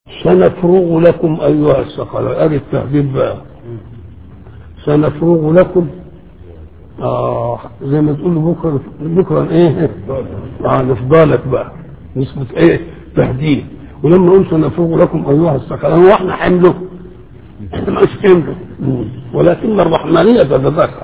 سنفرغ لكم أيها الثقلان أدي التهديد بقى سنفرغ لكم آه زي ما تقول بكرة بكرة إيه؟ آه نفضالك بقى نسبة إيه؟ تهديد ولما نقول سنفرغ لكم أيها الثقلان هو إحنا حمله إحنا مش حمله ولكن الرحمانية تتذكر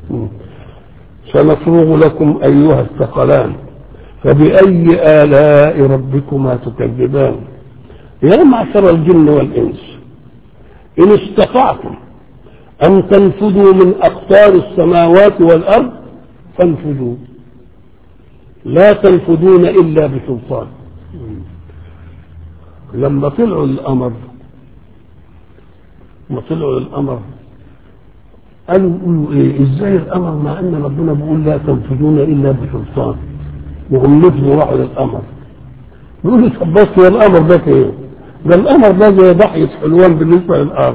سنفرغ لكم أيها الثقلان فبأي آلاء ربكما تكذبان يا معشر الجن والإنس إن استطعتم أن تنفذوا من أقطار السماوات والأرض فانفذوا لا تنفذون إلا بسلطان لما طلعوا الأمر لما طلعوا الأمر قالوا يقولوا إيه إزاي الأمر مع أن ربنا بيقول لا تنفذون إلا بسلطان وهم نفذوا راحوا للأمر يقولوا طب بس هو الأمر ده إيه؟ ده الأمر ده زي ضحية حلوان بالنسبة للأرض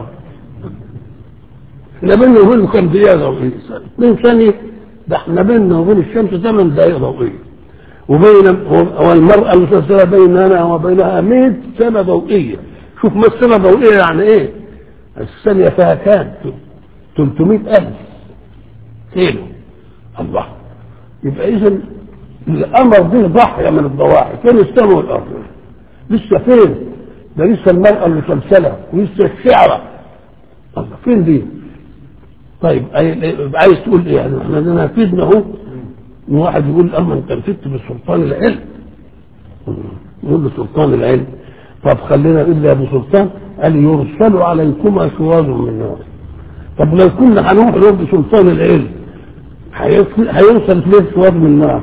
احنا بيننا وبينه كام دقيقة ضوئية من ثانية ده احنا بيننا وبين الشمس ثمان دقائق ضوئية وبين والمرأة المسلسلة بيننا وبينها 100 سنة ضوئية شوف ما السنة ضوئية يعني ايه الثانية فيها كام 300 ألف كيلو الله يبقى إذا الأمر دي ضحية من الضواحي فين السماء والأرض لسه فين ده لسه المرأة المسلسلة ولسه الشعرة الله فين دي طيب عايز تقول ايه يعني احنا نفذنا اهو واحد يقول اما انت نفذت بسلطان العلم يقول له سلطان العلم طب خلينا الا بسلطان قال يرسل عليكما شواظ من نار طب لو كنا هنروح له بسلطان العلم هيوصل ليه شواظ من نار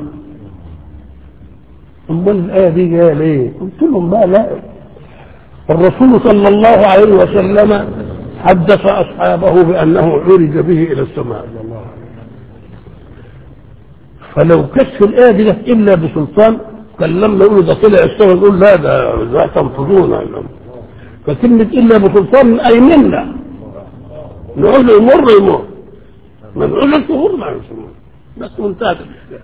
امال الايه دي جايه ليه؟ قلت لهم بقى لا الرسول صلى الله عليه وسلم حدث اصحابه بانه عرج به الى السماء فلو كشف الايه دي الا بسلطان كان لما يقولوا ده طلع السماء يقول لا ده لا تنفذون فكلمة إلا بسلطان أي منا نقول له يمر يمر ما نقول له تمر ما يمر بس منتهى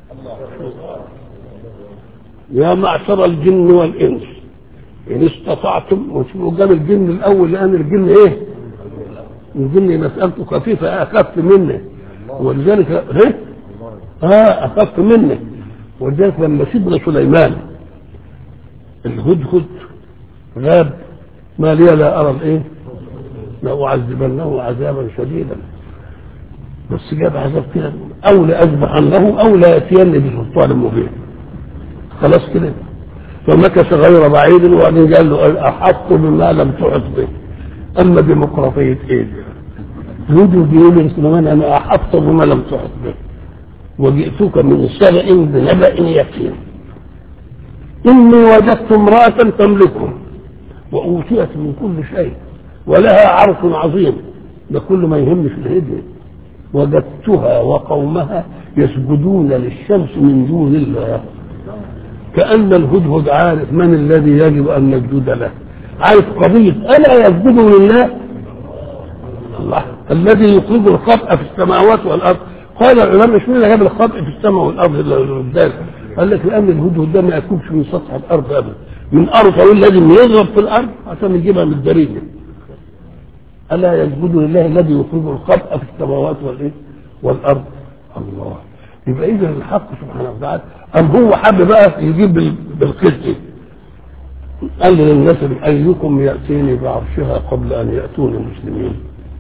يا معشر الجن والإنس إن استطعتم وشوفوا جاب الجن الأول لأن الجن إيه؟ الجن مسألته خفيفة أخف منه ولذلك إيه؟ آه أخف منه ولذلك لما سيدنا سليمان الهدهد غاب ما لي لا أرى الإيه؟ لأعذبنه عذابا شديدا بس جاب عذاب كده أو لأذبحنه أو لا يأتيني بسلطان مبين خلاص كده فمكث غير بعيد وبعدين قال له احط بما لم تحط به اما ديمقراطيه ايه يجوا بيقول لسليمان انا احط بما لم تحط به وجئتك من سبأ بنبأ يقين اني وجدت امراه تملكهم واوتيت من كل شيء ولها عرش عظيم ده كل ما يهمش الهدن وجدتها وقومها يسجدون للشمس من دون الله كأن الهدهد عارف من الذي يجب أن نسجد له عارف قضية ألا يسجدوا لله الله الذي يخرج الخطأ في السماوات والأرض قال العلماء مش مين اللي جاب الخطأ في السماء والأرض اللي قال لك لأن الهدهد ده ما يكونش من سطح الأرض أبدا من أرض طويل لازم يضرب في الأرض عشان يجيبها من الدريجة ألا يسجدوا لله الذي يخرج الخطأ في السماوات والإيه والأرض الله يبقى اذا الحق سبحانه وتعالى ام هو حب بقى يجيب بالقسط قال للناس ايكم ياتيني بعرشها قبل ان ياتوني مسلمين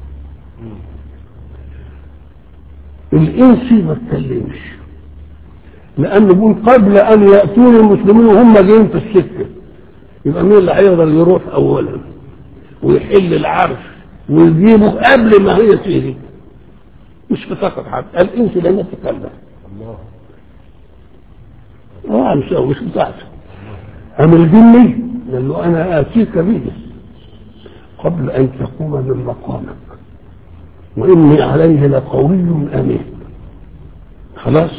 الانس ما اتكلمش لانه بيقول قبل ان ياتوني المسلمين وهم جايين في السكه يبقى مين اللي هيقدر يروح اولا ويحل العرش ويجيبه قبل ما هي تيجي مش بطاقة حد الانس لن يتكلم اه مش مش بتاعته أما الجني قال له أنا آتيك به قبل أن تقوم من مقامك وإني عليه لقوي أمين خلاص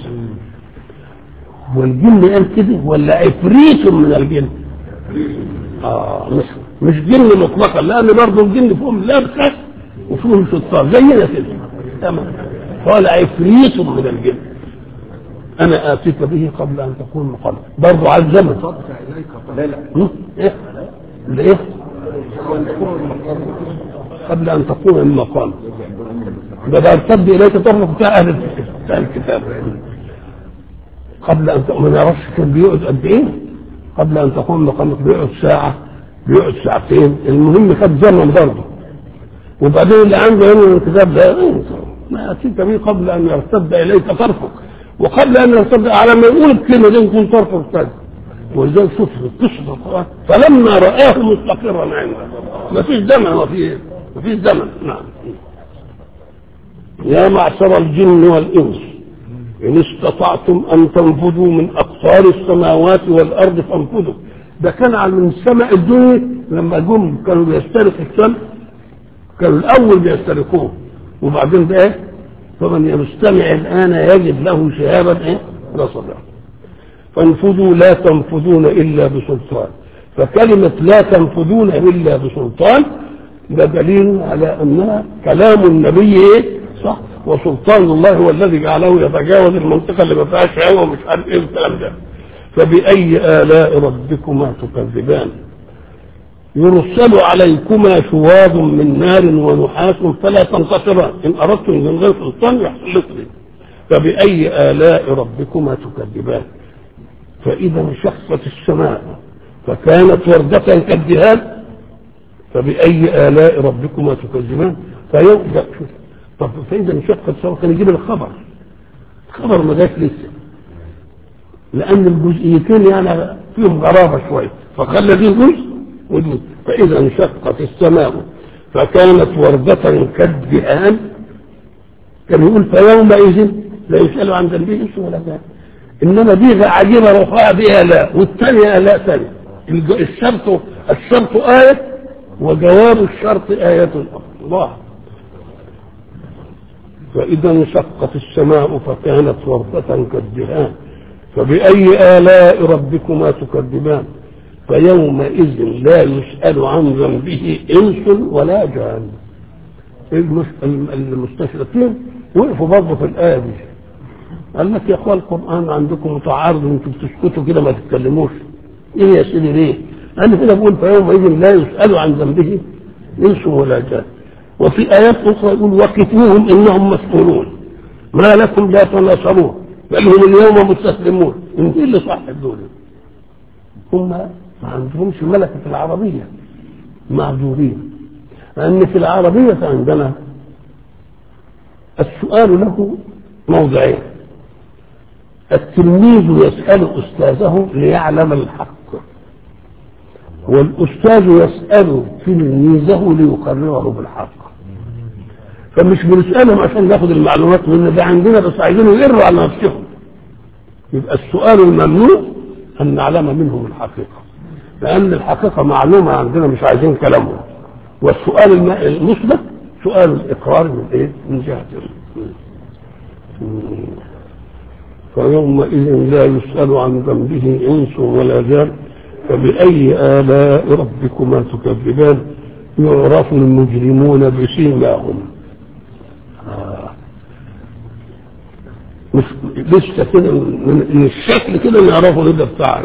والجن قال كده ولا عفريت من الجن اه مش مش جن مطلقا لان برضه الجن فيهم لابسه وفيهم شطار زينا كده تمام قال عفريت من الجن انا اتيك به قبل ان تكون مقام برضه على الزمن صدق اليك لا لا هم؟ ايه الايه قبل ان تقوم من مقام ده ارتد اليك طرفك بتاع اهل بتاع الكتاب قبل ان تقوم ما يعرفش كان بيقعد قد ايه قبل ان تقوم من مقامك بيقعد ساعه بيقعد ساعتين المهم خد زمن برضه وبعدين اللي عنده هنا الكتاب ده ما اتيت به قبل ان يرتد اليك طرفك وقبل ان يرتد على ما يقول الكلمه دي يكون طرفه ارتد ولذلك شوف قصه القران فلما رآه مستقرا عنده ما فيش زمن وفي ما فيش زمن نعم يا معشر الجن والانس ان استطعتم ان تنفذوا من اقطار السماوات والارض فانفذوا ده كان على من السماء الدنيا لما جم كانوا بيسترقوا السماء كانوا الاول بيسترقوه وبعدين ده ايه فمن يستمع الان يجد له شهابا ايه رصدا فانفذوا لا تنفذون الا بسلطان فكلمه لا تنفذون الا بسلطان ده دليل على انها كلام النبي ايه صح وسلطان الله هو الذي جعله يتجاوز المنطقه اللي ما فيهاش هوا ومش عارف ايه الكلام ده فبأي آلاء ربكما تكذبان يرسل عليكما شواظ من نار ونحاس فلا تنتصران إن أردتم من غير سلطان يحصل لكم فبأي آلاء ربكما تكذبان فإذا انشقت السماء فكانت وردة كالدهان فبأي آلاء ربكما تكذبان فيبدأ طب فإذا انشقت السماء كان يجيب الخبر الخبر ما جاش لسه لأن الجزئيتين يعني فيهم غرابة شوية فخلى دي جزء ودي فإذا انشقت السماء فكانت وردة كالدهان كان يقول فيومئذ لا يسأل عن ذنبه انس ولا جان انما دي عجيبه رفع بها لا والثانيه لا ثانيه الشرط الشرط آية وجواب الشرط آية الله فإذا انشقت السماء فكانت وردة كالدهان فبأي آلاء ربكما تكذبان فيومئذ لا يسأل عن ذنبه إنس ولا جان المستشرقين وقفوا برضه في الآية دي قال لك يا اخوان القرآن عندكم متعارض انتم بتسكتوا كده ما تتكلموش ايه يا سيدي ليه؟ أنا هنا بقول فيومئذ لا يسأل عن ذنبه إنس ولا جان وفي آيات أخرى يقول وقفوهم إنهم مسؤولون ما لكم لا تناصرون بل هم اليوم مستسلمون من ايه اللي صح دول هم ما عندهمش ملكة العربية معذورين لأن في العربية عندنا السؤال له موضعين التلميذ يسأل أستاذه ليعلم الحق والأستاذ يسأل تلميذه ليقرره بالحق فمش بنسألهم عشان ناخد المعلومات من ده عندنا بس عايزينه يقروا على نفسهم يبقى السؤال الممنوع أن نعلم منهم الحقيقة لأن الحقيقة معلومة عندنا مش عايزين كلامهم والسؤال المثبت سؤال الإقرار من إيه؟ من جهة فيومئذ لا يسأل عن ذنبه إنس ولا جان فبأي آلاء ربكما تكذبان يعرف المجرمون بسيماهم آه. مش لسه كده من الشكل كده نعرفه ده بتاع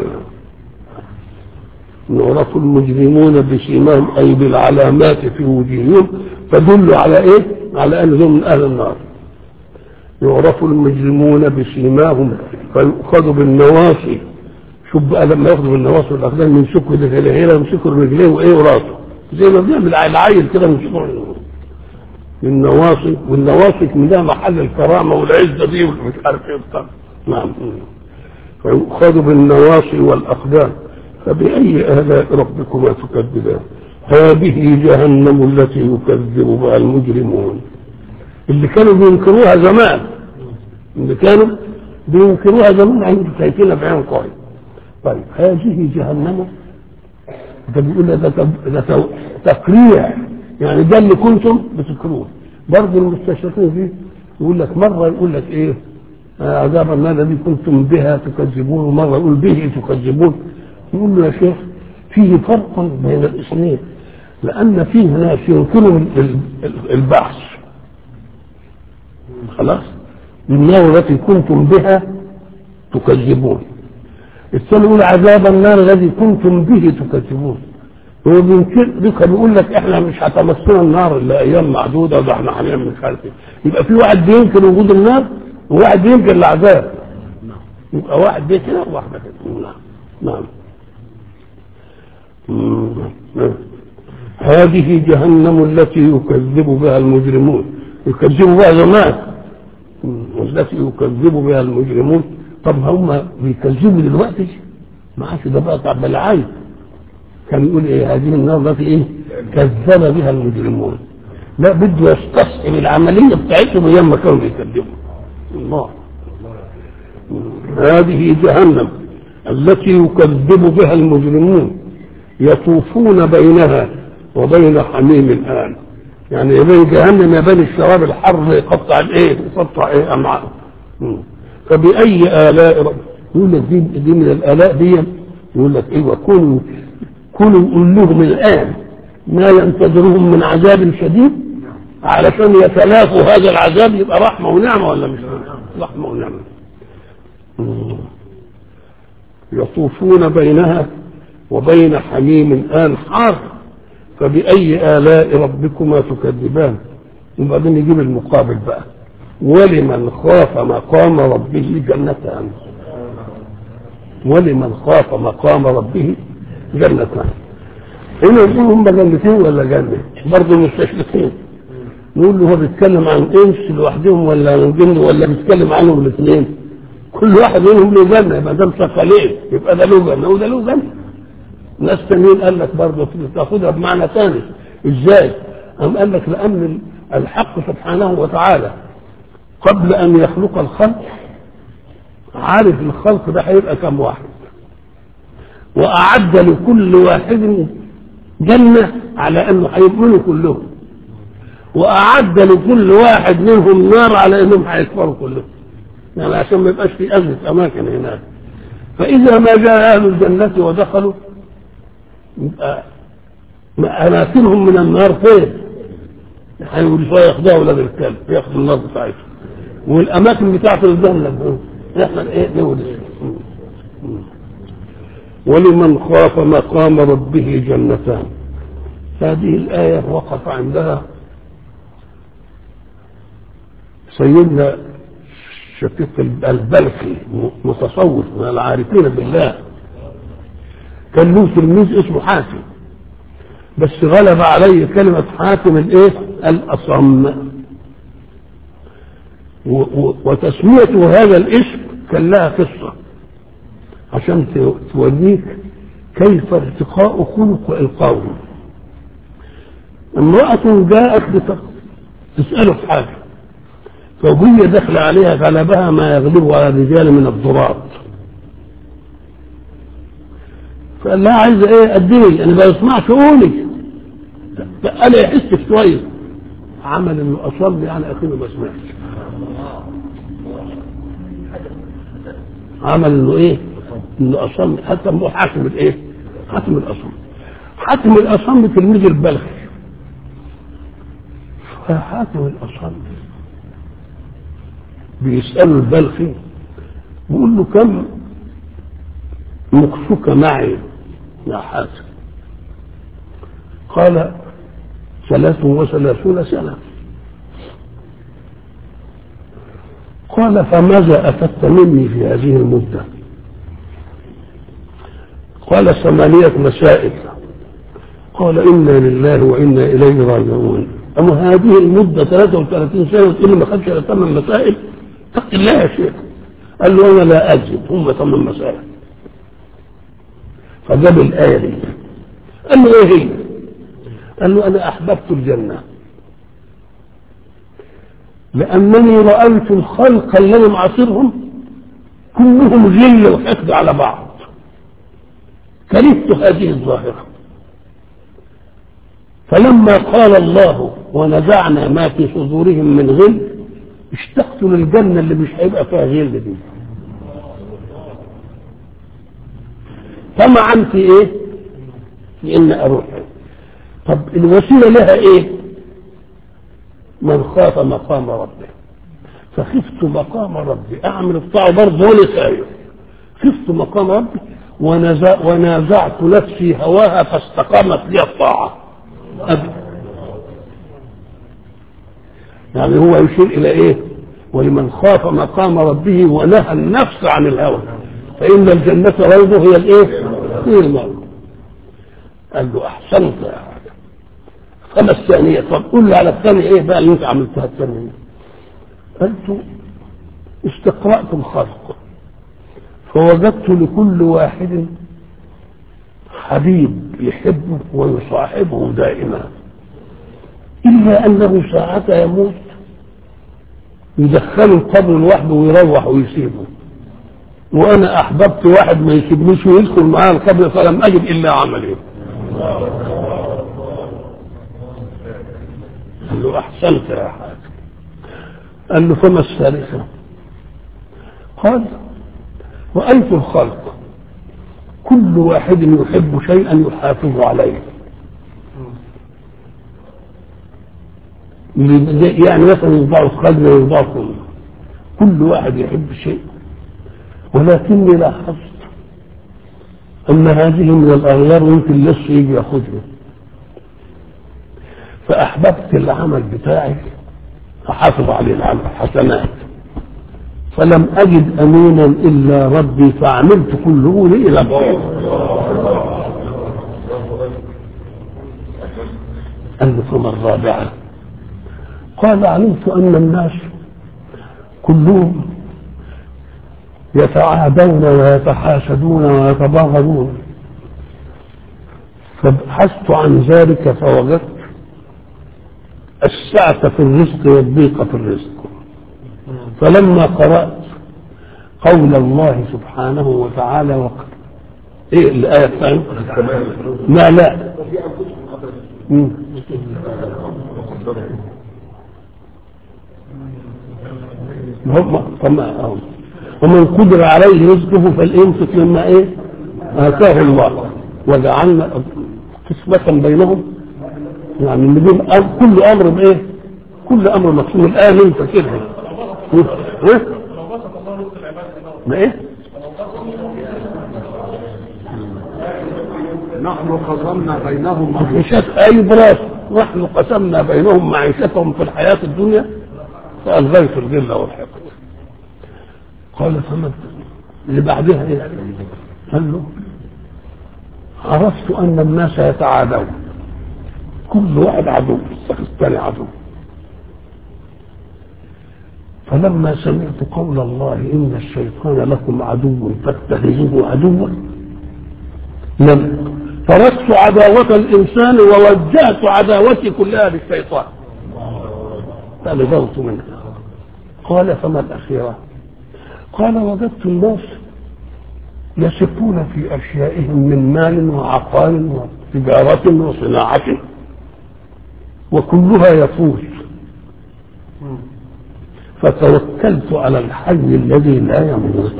يعرف المجرمون بسيماهم اي بالعلامات في وجوههم تدل على ايه؟ على انهم من اهل النار يعرف المجرمون بسيماهم فيؤخذ بالنواصي شوف بقى لما ياخذوا بالنواصي والاقدام يمسكوا ده هنا يمسكوا رجليه وايه وراسه زي ما بيعمل العيل كده يمسكوا النواصي والنواصي منها محل الكرامه والعزه دي ومش عارف ايه بتاع نعم فيؤخذ بالنواصي والاقدام فبأي آلاء ربكما تكذبان هذه جهنم التي يكذب بها المجرمون اللي كانوا بينكروها زمان اللي كانوا بينكروها زمان عندي شايفينها بعين قوي طيب هذه جهنم ده بيقول ده, ده تقريع يعني ده اللي كنتم بتذكروه برضه المستشرقين فيه يقول لك مره يقول لك ايه عذاب النار الذي كنتم بها تكذبون ومره يقول به تكذبون يقول له يا شيخ فيه فرق بين الاثنين لان فيه ناس ينكروا البعث خلاص النار التي كنتم بها تكذبون الثاني يقول عذاب النار الذي كنتم به تكذبون هو بينكر دوكا بيقول لك احنا مش هتمسنا النار الا ايام معدوده وده احنا هنعمل مش عارف ايه يبقى في واحد بينكر وجود النار وواحد بينكر العذاب يبقى واحد بيه كده وواحد كده نعم نعم مم. هذه جهنم التي يكذب بها المجرمون يكذبوا بها زمان مم. والتي يكذب بها المجرمون طب هم بيكذبوا دلوقتي ما عادش ده بقى طب العين كان يقول ايه هذه النار التي ايه كذب بها المجرمون لا بده يستصحب العمليه بتاعتهم ايام ما كانوا بيكذبوا الله هذه جهنم التي يكذب بها المجرمون يطوفون بينها وبين حميم الآن يعني يا بين جهنم يا بين الشراب الحر يقطع الايه يقطع ايه امعاء فبأي آلاء رب يقول لك دي, دي من الآلاء دي يقول لك ايوه كونوا كونوا يقول لهم الآن ما ينتظرهم من عذاب شديد علشان يتلافوا هذا العذاب يبقى رحمة ونعمة ولا مش رحمة ونعمة يطوفون بينها وبين حميم آن حار فبأي آلاء ربكما تكذبان وبعدين يجيب المقابل بقى ولمن خاف مقام ربه جنتان ولمن خاف مقام ربه جنتان هنا يقول هم جنتين ولا جنة برضه مستشرقين نقول له هو بيتكلم عن انس لوحدهم ولا عن جن ولا بيتكلم عنهم الاثنين كل واحد منهم له جنه يبقى ده مسقلين يبقى ده له جنه وده له جنه ناس تانيين قال لك برضه تاخدها بمعنى ثاني ازاي؟ قام قال لك لان الحق سبحانه وتعالى قبل ان يخلق الخلق عارف الخلق ده هيبقى كم واحد واعد لكل واحد جنه على انه هيؤمنوا كلهم واعد لكل واحد منهم نار على انهم هيكفروا كلهم يعني عشان ما يبقاش في أزمة أماكن هناك فإذا ما جاء أهل الجنة ودخلوا يبقى أماكنهم من النار فين؟ هيقول شوية ياخدوها ولاد الكلب ياخدوا النار بتاعتهم والأماكن بتاعت الجنة احنا ايه نقول ولمن خاف مقام ربه جنتان هذه الآية وقف عندها سيدنا شقيق البلخي متصوف من العارفين بالله كان له تلميذ اسمه حاتم بس غلب عليه كلمة حاتم الايه؟ الأصم وتسميته هذا الاسم كان لها قصة عشان توريك كيف ارتقاء خلق القوم امرأة جاءت تسأله في حاجة فوهي دخل عليها غلبها ما يغلبه على الرجال من الضراب فقال لها عايزه ايه اديني انا ما بسمعش قولي قال يحس شويه عمل انه اصم يعني اخيه ما سمعش عمل انه ايه انه اصم حتى هو حاكم الايه حاكم الاصم حاكم الاصم تلميذ البلخي فحاكم الاصم بيسأله البلخي بيقول له كم مكسوك معي يا حاتم قال ثلاث وثلاثون سنة قال فماذا أفدت مني في هذه المدة قال ثمانية مسائل قال إنا لله وإنا إليه راجعون أما هذه المدة 33 سنة تقول لي ما خدش إلا ثمان مسائل اتق الله يا شيخ قال له انا لا اكذب هم ثمان مسائل فجاب الايه دي قال له ايه هي؟ قال له انا احببت الجنه لانني رايت الخلق الذي معاصرهم كلهم غل وحقد على بعض كرهت هذه الظاهره فلما قال الله ونزعنا ما في صدورهم من غل اشتقت للجنة اللي مش هيبقى فيها غل دي طمعا في ايه في ان اروح طب الوسيلة لها ايه من خاف مقام ربه فخفت مقام ربي اعمل الطاعة برضه وانا ساير خفت مقام ربي ونزع ونازعت نفسي هواها فاستقامت لي الطاعة أبدا يعني هو يشير إلى إيه ولمن خاف مقام ربه ونهى النفس عن الهوى فإن الجنة روضه هي الإيه هي الموت قال له أحسنت يا حاجة خمس ثانية طب قول لي على الثانية إيه بقى اللي أنت عملتها الثانية قلت استقرأت الخلق فوجدت لكل واحد حبيب يحبه ويصاحبه دائما إلا أنه ساعة يموت يدخله القبر لوحده ويروح ويسيبه وأنا أحببت واحد ما يسيبنيش ويدخل معاه القبر فلم أجد إلا عملي قال له أحسنت يا حاج قال له فما الثالثة قال رأيت الخلق كل واحد يحب شيئا يحافظ عليه يعني مثلا يوضعوا خزنة يوضعوا كله كل واحد يحب شيء ولكني لاحظت أن هذه من الأغيار يمكن لسه يجي ياخذها فأحببت العمل بتاعي أحافظ عليه العمل حسنات فلم أجد أمينا إلا ربي فعملت كله لي إلى قال له ثم الرابعة قال علمت أن الناس كلهم يتعادون ويتحاسدون ويتباغضون فبحثت عن ذلك فوجدت السعة في الرزق والضيق في الرزق فلما قرأت قول الله سبحانه وتعالى وقال ايه الآية الثانية؟ لا لا مم. هم طمع ومن قدر عليه رزقه فلينفق مما ايه آتاه الله وجعلنا قسمة بينهم يعني نجيب كل امر بايه؟ كل امر مقسوم الان انت كده ايه؟ ما ايه؟ نحن قسمنا بينهم معيشات اي براسه نحن قسمنا بينهم معيشتهم في الحياة الدنيا فألغيت الغل والحقد قال فما اللي بعدها ايه؟ قال له عرفت ان الناس يتعادون كل واحد عدو الثاني عدو فلما سمعت قول الله ان الشيطان لكم عدو فاتخذوه عدوا لم تركت عداوة الإنسان ووجهت عداوتي كلها للشيطان فنزلت منها قال فما الأخيرة قال وجدت الناس يسقون في أشيائهم من مال وعقار وتجارة وصناعة وكلها يفوز فتوكلت على الحي الذي لا يموت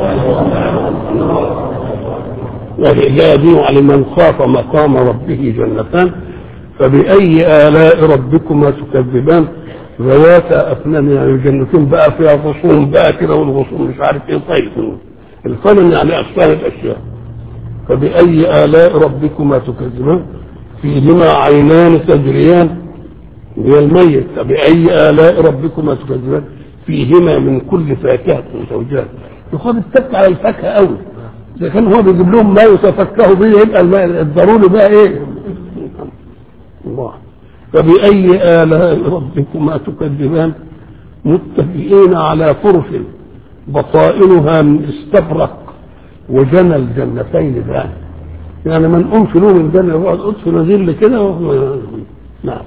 والعباد لمن خاف مقام ربه جنتان فبأي آلاء ربكما تكذبان ذواتا أفنان يعني جنتين بقى فيها غصون بقى كده والغصون مش عارف ايه طيب الفنن يعني أفنان الأشياء فبأي آلاء ربكما تكذبان فيهما عينان تجريان هي الميت فبأي آلاء ربكما تكذبان فيهما من كل فاكهة زوجان يخاف التك على الفاكهة قوي إذا كان هو بيجيب لهم ما يتفكهوا به يبقى الضروري بقى إيه؟ الله فبأي آلاء ربكما تكذبان متكئين على فرش بطائنها من استبرق وجنى الجنتين ذان يعني ما نقومش له الجنة يقعد قدس نزيل كده نعم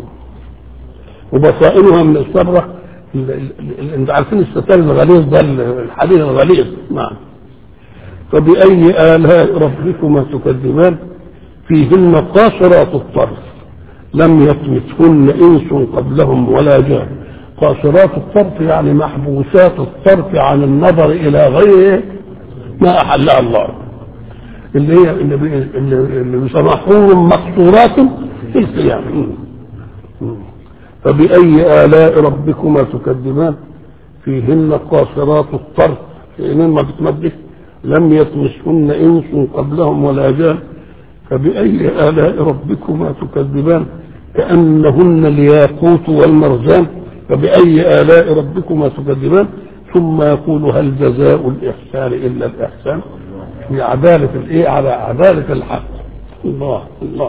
وبصائنها من استبرق انت عارفين الستار الغليظ ده الحديد الغليظ نعم فبأي آلاء ربكما تكذبان فيهن قاصرات الطرف لم يطمثهن إنس قبلهم ولا جان قاصرات الطرف يعني محبوسات الطرف عن النظر إلى غير ما أحلها الله اللي هي اللي اللي, اللي بيسمحوهم مقصورات في القيام فبأي آلاء ربكما تكذبان فيهن قاصرات الطرف حينين ما بتمدش لم يطمسهن انس قبلهم ولا جان فبأي آلاء ربكما تكذبان كأنهن الياقوت والمرجان فبأي آلاء ربكما تكذبان ثم يقول هل جزاء الإحسان إلا الإحسان في عدالة الإيه على عدالة الحق الله الله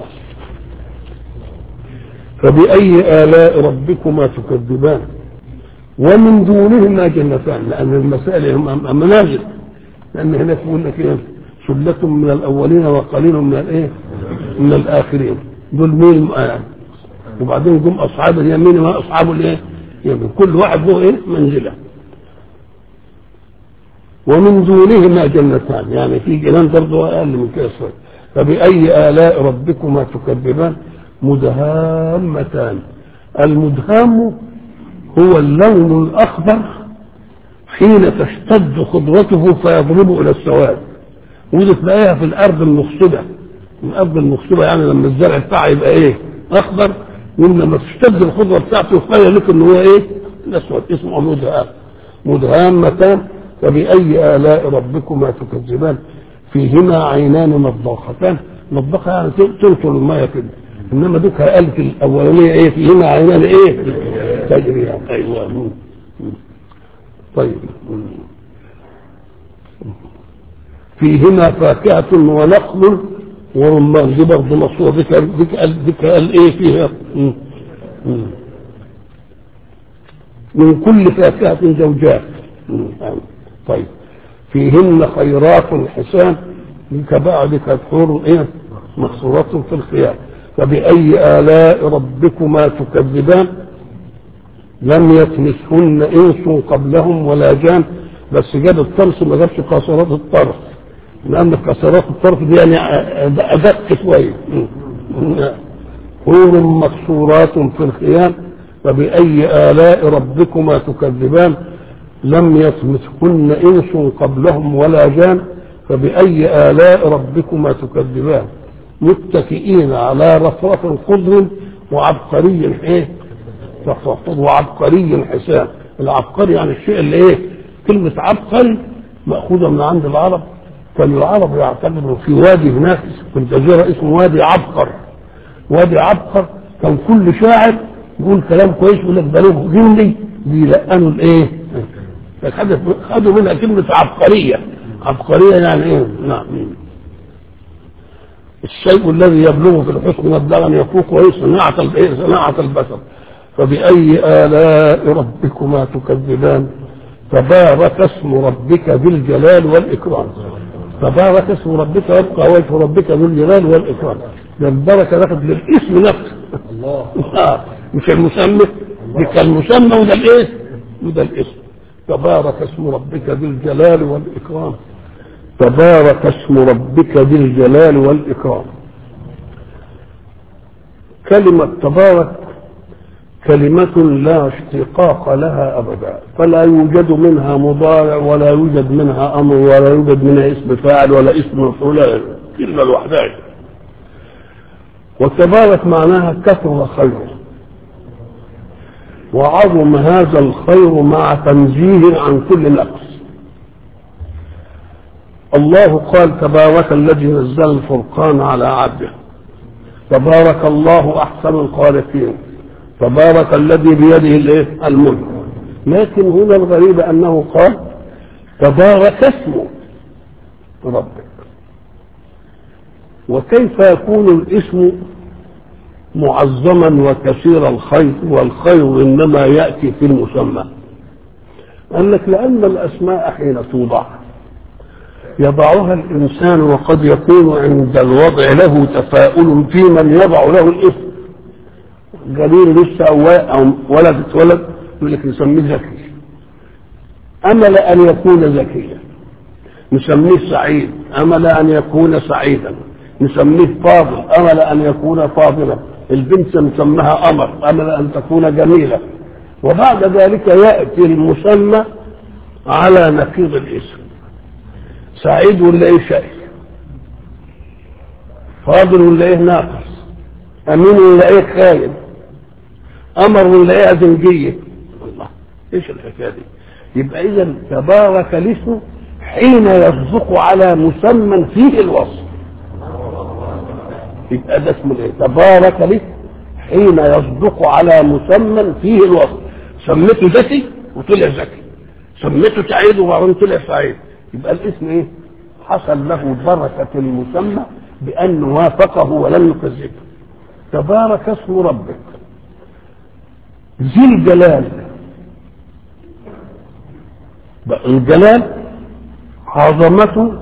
فبأي آلاء ربكما تكذبان ومن دونهما جنتان لأن المسائل هم منازل لأن هناك يقول لك إيه سلة من الأولين وقليل من الإيه من الآخرين دول مين آه. وبعدين جم أصحاب اليمين وأصحاب الإيه يمين كل واحد له إيه منزلة ومن دونهما جنتان يعني في جنان برضه أقل من كده شوية فبأي آلاء ربكما تكذبان مدهامتان المدهام هو اللون الأخضر حين تشتد خضرته فيضرب إلى السواد ودي تلاقيها في الأرض المخصبة الأرض المخصبة يعني لما الزرع بتاعها يبقى إيه أخضر ولما تشتد الخضرة بتاعته يخيل لك إن هو إيه الأسود اسمه مدهام مدهامتان فبأي آلاء ربكما تكذبان فيهما عينان نضاختان نضاخة يعني تنشر المية كده انما دوك قالت الاولانيه ايه فيهما عينان ايه تجري ايوه طيب فيهما فاكهة ونخل ورمان دي برضه مصروع ذيك ذيك ذيك قال ايه فيها من كل فاكهة زوجات طيب فيهن خيرات حسان ديك بقى ديك حور ايه محصورات في الخيام فبأي آلاء ربكما تكذبان لم يطمسهن إنس قبلهم ولا جان بس جاب الطرف ما جابش قاصرات الطرف لأن قاصرات الطرف دي يعني أدق شوية حور مقصورات في الخيام فبأي آلاء ربكما تكذبان لم يطمسهن إنس قبلهم ولا جان فبأي آلاء ربكما تكذبان متكئين على رفرف خضر وعبقري ايه وعبقري حسان العبقري يعني الشيء اللي ايه كلمة عبقري مأخوذة من عند العرب كان العرب يعتبروا في وادي هناك في الجزيرة اسمه وادي عبقر وادي عبقر كان كل شاعر يقول كلام كويس يقول لك بلوغ جندي بيلقنوا الايه خدوا منها كلمة عبقرية عبقرية يعني ايه نعم الشيء الذي يبلغ في الحسن مبلغا يفوق وهي صناعة صناعة البشر فبأي آلاء ربكما تكذبان تبارك اسم ربك ذي الجلال والإكرام تبارك اسم ربك يبقى وجه ربك ذو الجلال والإكرام ده البركة دخلت للاسم نفسه الله مش المسمى دي كان المسمى وده الايه وده الاسم تبارك اسم ربك ذي الجلال والإكرام تبارك اسم ربك ذي الجلال والإكرام كلمة تبارك كلمة لا اشتقاق لها أبدا فلا يوجد منها مضارع ولا يوجد منها أمر ولا يوجد منها اسم فاعل ولا اسم مفعول كلمة لوحدها وتبارك معناها كثر خيره وعظم هذا الخير مع تنزيه عن كل نقص الله قال تبارك الذي نزل الفرقان على عبده تبارك الله احسن الخالقين تبارك الذي بيده الايه الملك لكن هنا الغريب انه قال تبارك اسم ربك وكيف يكون الاسم معظما وكثير الخير والخير انما ياتي في المسمى قال لك لان الاسماء حين توضع يضعها الإنسان وقد يكون عند الوضع له تفاؤل في من يضع له الاسم جميل لسه أو ولد اتولد يقول لك نسميه ذكي أمل أن يكون ذكيا نسميه سعيد أمل أن يكون سعيدا نسميه فاضل أمل أن يكون فاضلا البنت نسمها أمر أمل أن تكون جميلة وبعد ذلك يأتي المسمى على نقيض الاسم سعيد ولا ايه شقي فاضل ولا ايه ناقص امين ولا ايه خاين امر ولا ايه ازنجيه الله ايش الحكايه دي يبقى اذا تبارك الاسم حين يصدق على مسمى فيه الوصف يبقى ده اسمه ايه تبارك لك حين يصدق على مسمى فيه الوصف سميته ذكي وطلع ذكي سميته سعيد وبعدين طلع سعيد يبقى الاسم ايه حصل له بركة المسمى بأن وافقه ولم يكذبه تبارك اسم ربك ذي الجلال بقى الجلال عظمته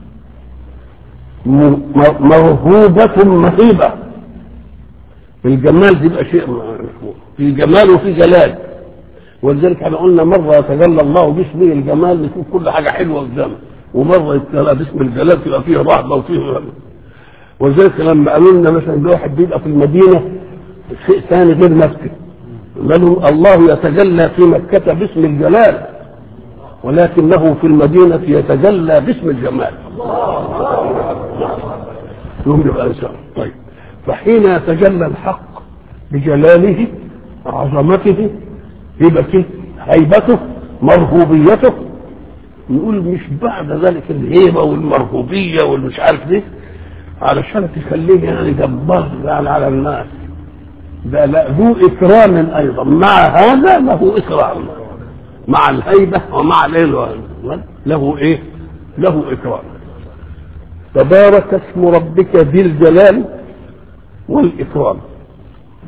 م- م- موهوبة مهيبة الجمال دي يبقى شيء م- في جمال وفي جلال ولذلك احنا قلنا مرة يتجلى الله باسمه الجمال يكون كل حاجة حلوة قدامه ومرة يتجلى باسم الجلال تبقى فيه رهبة وفيه ولذلك لما قالوا لنا مثلا ده واحد بيبقى في المدينة شيء ثاني غير مكة قالوا الله يتجلى في مكة باسم الجلال ولكنه في المدينة يتجلى باسم الجمال يوم يبقى إنسان طيب فحين يتجلى الحق بجلاله عظمته هبته هيبته مرهوبيته نقول مش بعد ذلك الهيبة والمرهوبية والمش عارف دي علشان تخليه يعني جبار يعني على الناس ده لا ذو إكرام أيضا مع هذا له إكرام مع الهيبة ومع الايه له ايه له اكرام تبارك اسم ربك ذي الجلال والاكرام